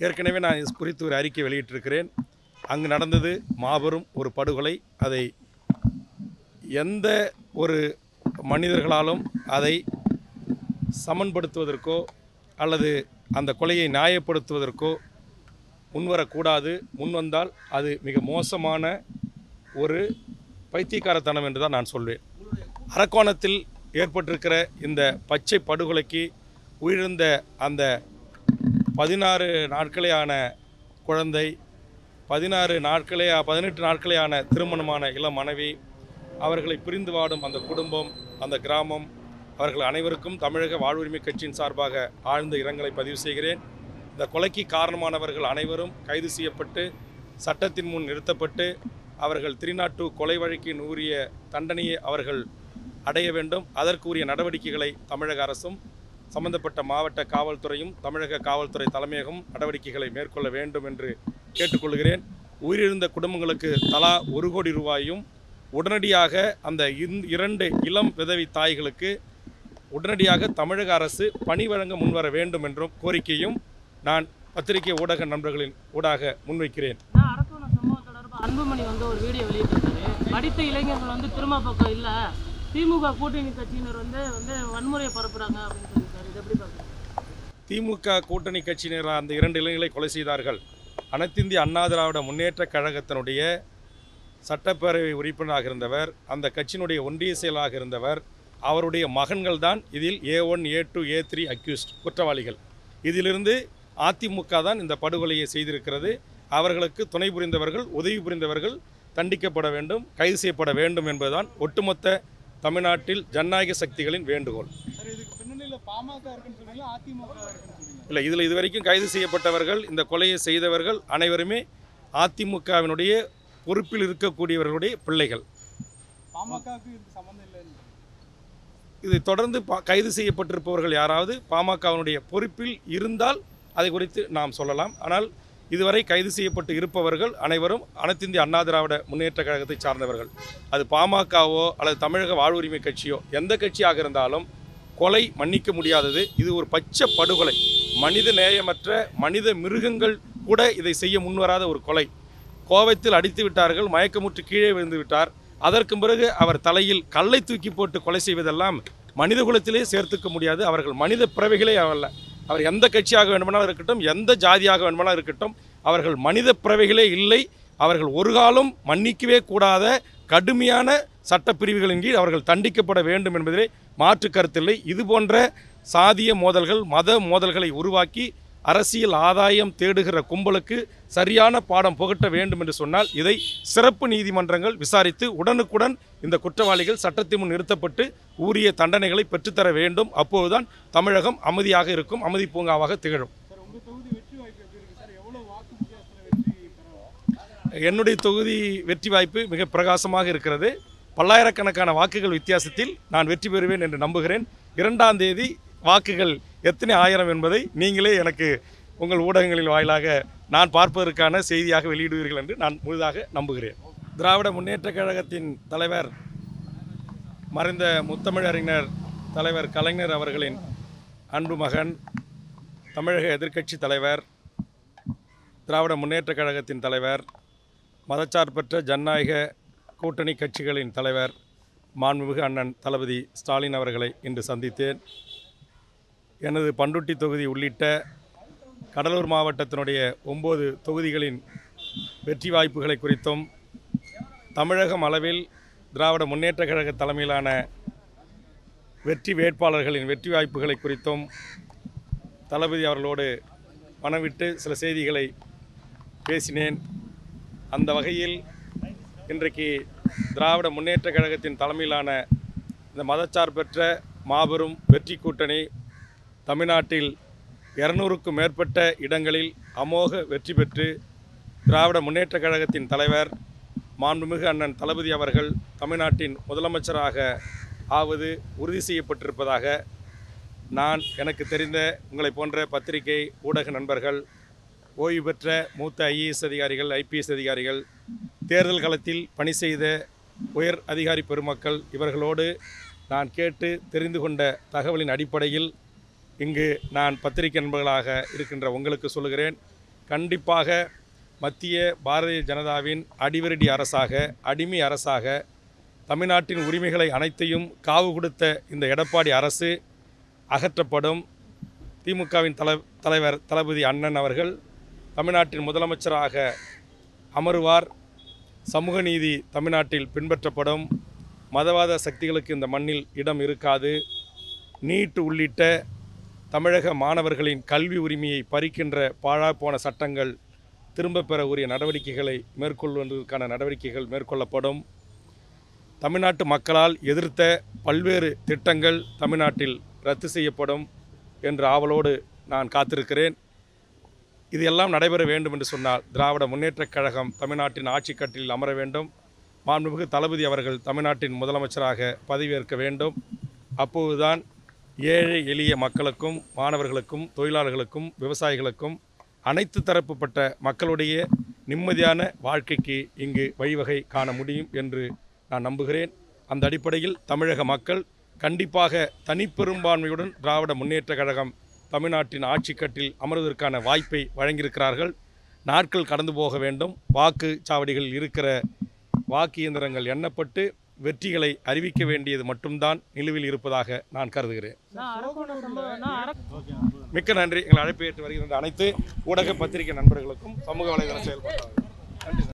ஏற்கனவே நான் இது குறித்து ஒரு அறிக்கை வெளியிட்டிருக்கிறேன் அங்கு நடந்தது மாபெரும் ஒரு படுகொலை அதை எந்த ஒரு மனிதர்களாலும் அதை சமன்படுத்துவதற்கோ அல்லது அந்த கொலையை நியாயப்படுத்துவதற்கோ முன்வரக்கூடாது முன்வந்தால் அது மிக மோசமான ஒரு பைத்தியக்காரத்தனம் என்று தான் நான் சொல்வேன் அரக்கோணத்தில் ஏற்பட்டிருக்கிற இந்த பச்சை படுகொலைக்கு உயிரிழந்த அந்த பதினாறு நாட்களேயான குழந்தை பதினாறு நாட்களே பதினெட்டு நாட்களேயான திருமணமான இளம் மனைவி அவர்களை பிரிந்து வாடும் அந்த குடும்பம் அந்த கிராமம் அவர்கள் அனைவருக்கும் தமிழக வாழ்வுரிமை கட்சியின் சார்பாக ஆழ்ந்த இரங்கலை பதிவு செய்கிறேன் இந்த கொலைக்கு காரணமானவர்கள் அனைவரும் கைது செய்யப்பட்டு சட்டத்தின் முன் நிறுத்தப்பட்டு அவர்கள் திரிநாட்டு கொலை வழக்கின் உரிய தண்டனையை அவர்கள் அடைய வேண்டும் அதற்குரிய நடவடிக்கைகளை தமிழக அரசும் சம்பந்தப்பட்ட மாவட்ட காவல்துறையும் தமிழக காவல்துறை தலைமையகம் நடவடிக்கைகளை மேற்கொள்ள வேண்டும் என்று கேட்டுக்கொள்கிறேன் உயிரிழந்த குடும்பங்களுக்கு தலா ஒரு கோடி ரூபாயும் உடனடியாக அந்த இந்- இரண்டு இளம் விதவி தாய்களுக்கு உடனடியாக தமிழக அரசு பணி வழங்க முன்வர வேண்டும் என்றும் கோரிக்கையும் நான் பத்திரிகை ஊடக நண்பர்களின் ஊடாக முன்வைக்கிறேன் நான் அரக்கோணம் சம்பவம் தொடர்பாக அன்புமணி வந்து ஒரு வீடியோ வெளியிட்டிருக்காரு படித்த இளைஞர்கள் வந்து திரும்ப பக்கம் இல்ல திமுக கூட்டணி கட்சியினர் வந்து வந்து வன்முறையை பரப்புறாங்க அப்படின்னு சொல்லியிருக்காரு இது எப்படி பார்க்குறீங்க திமுக கூட்டணி கட்சியினர் அந்த இரண்டு இளைஞர்களை கொலை செய்தார்கள் அனைத்திந்திய அண்ணா திராவிட முன்னேற்றக் கழகத்தினுடைய சட்டப்பேரவை உறுப்பினராக இருந்தவர் அந்த கட்சியினுடைய ஒன்றிய செயலாக இருந்தவர் அவருடைய மகன்கள் தான் இதில் A one A two A three accused குற்றவாளிகள் இதிலிருந்து அதிமுக தான் இந்த படுகொலையை செய்திருக்கிறது அவர்களுக்கு துணை புரிந்தவர்கள் உதவி புரிந்தவர்கள் தண்டிக்கப்பட வேண்டும் கைது செய்யப்பட வேண்டும் என்பதுதான் ஒட்டுமொத்த தமிழ்நாட்டில் ஜனநாயக சக்திகளின் வேண்டுகோள் சார் இதுக்கு பின்னணியில் பாமக இருக்குன்னு சொன்னீங்க அதிமுக இருக்குன்னு சொன்னீங்க இல்லை இதில் இதுவரைக்கும் கைது செய்யப்பட்டவர்கள் இந்த கொலையை செய்தவர்கள் அனைவருமே அதிமுகவினுடைய பொறுப்பில் இருக்கக்கூடியவர்களுடைய பிள்ளைகள் பாமகவுக்கு இதுக்கு சம்மந்தம் இல்லைன்னு இதை தொடர்ந்து பா- கைது செய்யப்பட்டிருப்பவர்கள் யாராவது பாமகவினுடைய பொறுப்பில் இருந்தால் அதை குறித்து நாம் சொல்லலாம் ஆனால் இதுவரை கைது செய்யப்பட்டு இருப்பவர்கள் அனைவரும் அனைத்திந்திய அண்ணா திராவிட முன்னேற்ற கழகத்தை சார்ந்தவர்கள் அது பாமகவோ அல்லது தமிழக வாழ்வுரிமை கட்சியோ எந்த கட்சியாக இருந்தாலும் கொலை மன்னிக்க முடியாதது இது ஒரு பச்சை படுகொலை மனித நேயமற்ற மனித மிருகங்கள் கூட இதை செய்ய முன்வராத ஒரு கொலை கோவத்தில் அடித்து விட்டார்கள் மயக்கமுற்று கீழே விழுந்து விட்டார் அதற்கு பிறகு அவர் தலையில் கல்லை தூக்கி போட்டு கொலை செய்வதெல்லாம் மனித குலத்திலே சேர்த்துக்க முடியாது அவர்கள் மனித பிறவிகளே அல்ல அவர் எந்த கட்சியாக வேண்டுமானாலும் இருக்கட்டும் எந்த ஜாதியாக வேண்டுமானாலும் இருக்கட்டும் அவர்கள் மனித பிறவிகளே இல்லை அவர்கள் ஒரு காலம் மன்னிக்கவே கூடாத கடுமையான சட்டப்பிரிவுகளின் கீழ் அவர்கள் தண்டிக்கப்பட வேண்டும் என்பதிலே மாற்று கருத்தில்லை இது போன்ற சாதிய மோதல்கள் மத மோதல்களை உருவாக்கி அரசியல் ஆதாயம் தேடுகிற கும்பலுக்கு சரியான பாடம் புகட்ட வேண்டும் என்று சொன்னால் இதை சிறப்பு நீதிமன்றங்கள் விசாரித்து உடனுக்குடன் இந்த குற்றவாளிகள் சட்டத்தின் முன் நிறுத்தப்பட்டு உரிய தண்டனைகளை பெற்றுத்தர வேண்டும் அப்போதுதான் தமிழகம் அமைதியாக இருக்கும் அமைதி பூங்காவாக திகழும் சார் உங்க தொகுதி வெற்றி வாய்ப்பு எப்படி இருக்கு சார் எவ்வளவு வாக்கு வித்தியாசத்தில் வெற்றி பெறலாம் என்னுடைய தொகுதி வெற்றி வாய்ப்பு மிக பிரகாசமாக இருக்கிறது பல்லாயிரக்கணக்கான வாக்குகள் வித்தியாசத்தில் நான் வெற்றி பெறுவேன் என்று நம்புகிறேன் இரண்டாம் தேதி வாக்குகள் எத்தனை ஆயிரம் என்பதை நீங்களே எனக்கு உங்கள் ஊடகங்களின் வாயிலாக நான் பார்ப்பதற்கான செய்தியாக வெளியிடுவீர்கள் என்று நான் முழுதாக நம்புகிறேன் திராவிட முன்னேற்றக் கழகத்தின் தலைவர் மறைந்த முத்தமிழறிஞர் தலைவர் கலைஞர் அவர்களின் அன்பு மகன் தமிழக எதிர்க்கட்சி தலைவர் திராவிட முன்னேற்றக் கழகத்தின் தலைவர் மதச்சார்பற்ற ஜனநாயக கூட்டணி கட்சிகளின் தலைவர் மாண்புமிகு அண்ணன் தளபதி ஸ்டாலின் அவர்களை இன்று சந்தித்தேன் எனது பண்டுட்டி தொகுதி உள்ளிட்ட கடலூர் மாவட்டத்தினுடைய ஒம்பது தொகுதிகளின் வெற்றி வாய்ப்புகளை குறித்தும் தமிழகம் அளவில் திராவிட முன்னேற்றக் கழக தலைமையிலான வெற்றி வேட்பாளர்களின் வெற்றி வாய்ப்புகளை குறித்தும் தளபதி அவர்களோடு மனவிட்டு சில செய்திகளை பேசினேன் அந்த வகையில் இன்றைக்கு திராவிட முன்னேற்றக் கழகத்தின் தலைமையிலான இந்த மதச்சார்பற்ற மாபெரும் வெற்றி கூட்டணி தமிழ்நாட்டில் இரநூறுக்கும் மேற்பட்ட இடங்களில் அமோக வெற்றி பெற்று திராவிட முன்னேற்றக் கழகத்தின் தலைவர் மாண்புமிகு அண்ணன் தளபதி அவர்கள் தமிழ்நாட்டின் முதலமைச்சராக ஆவது உறுதி செய்யப்பட்டிருப்பதாக நான் எனக்கு தெரிந்த உங்களை போன்ற பத்திரிகை ஊடக நண்பர்கள் ஓய்வு பெற்ற மூத்த ஐஏஎஸ் அதிகாரிகள் ஐபிஎஸ் அதிகாரிகள் தேர்தல் களத்தில் பணி செய்த உயர் அதிகாரி பெருமக்கள் இவர்களோடு நான் கேட்டு தெரிந்து கொண்ட தகவலின் அடிப்படையில் இங்கு நான் பத்திரிகை நண்பர்களாக இருக்கின்ற உங்களுக்கு சொல்லுகிறேன் கண்டிப்பாக மத்திய பாரதிய ஜனதாவின் அடிவரடி அரசாக அடிமை அரசாக தமிழ்நாட்டின் உரிமைகளை அனைத்தையும் காவு கொடுத்த இந்த எடப்பாடி அரசு அகற்றப்படும் திமுகவின் தலை தலைவர் தளபதி அண்ணன் அவர்கள் தமிழ்நாட்டின் முதலமைச்சராக அமருவார் சமூக நீதி தமிழ்நாட்டில் பின்பற்றப்படும் மதவாத சக்திகளுக்கு இந்த மண்ணில் இடம் இருக்காது நீட் உள்ளிட்ட தமிழக மாணவர்களின் கல்வி உரிமையை பறிக்கின்ற பாழாப்போன சட்டங்கள் திரும்பப் பெற உரிய நடவடிக்கைகளை மேற்கொள்வதற்கான நடவடிக்கைகள் மேற்கொள்ளப்படும் தமிழ்நாட்டு மக்களால் எதிர்த்த பல்வேறு திட்டங்கள் தமிழ்நாட்டில் ரத்து செய்யப்படும் என்ற ஆவலோடு நான் காத்திருக்கிறேன் இது எல்லாம் நடைபெற வேண்டும் என்று சொன்னால் திராவிட முன்னேற்றக் கழகம் தமிழ்நாட்டின் ஆட்சிக் கட்டிலில் அமர வேண்டும் மாண்புமிகு தளபதி அவர்கள் தமிழ்நாட்டின் முதலமைச்சராக பதவியேற்க வேண்டும் அப்போதுதான் ஏழை எளிய மக்களுக்கும் மாணவர்களுக்கும் தொழிலாளர்களுக்கும் விவசாயிகளுக்கும் அனைத்து தரப்புப்பட்ட மக்களுடைய நிம்மதியான வாழ்க்கைக்கு இங்கு வழிவகை காண முடியும் என்று நான் நம்புகிறேன் அந்த அடிப்படையில் தமிழக மக்கள் கண்டிப்பாக தனிப்பெரும்பான்மையுடன் திராவிட முன்னேற்றக் கழகம் தமிழ்நாட்டின் ஆட்சிக்கட்டில் அமர்வதற்கான வாய்ப்பை வழங்கியிருக்கிறார்கள் நாட்கள் கடந்து போக வேண்டும் வாக்கு சாவடிகளில் இருக்கிற வாக்கு இயந்திரங்கள் எண்ணப்பட்டு வெற்றிகளை அறிவிக்க வேண்டியது மட்டும்தான் நிலுவில் இருப்பதாக நான் கருதுகிறேன் நான் அரக்கோண சம்பவம் நான் அரக்க மிக்க நன்றி எங்கள் அழைப்பு ஏற்று வருகின்ற அனைத்து ஊடக பத்திரிகை நண்பர்களுக்கும் சமூக வலைதள செயல்பாட்டாளர்களுக்கும் நன்றி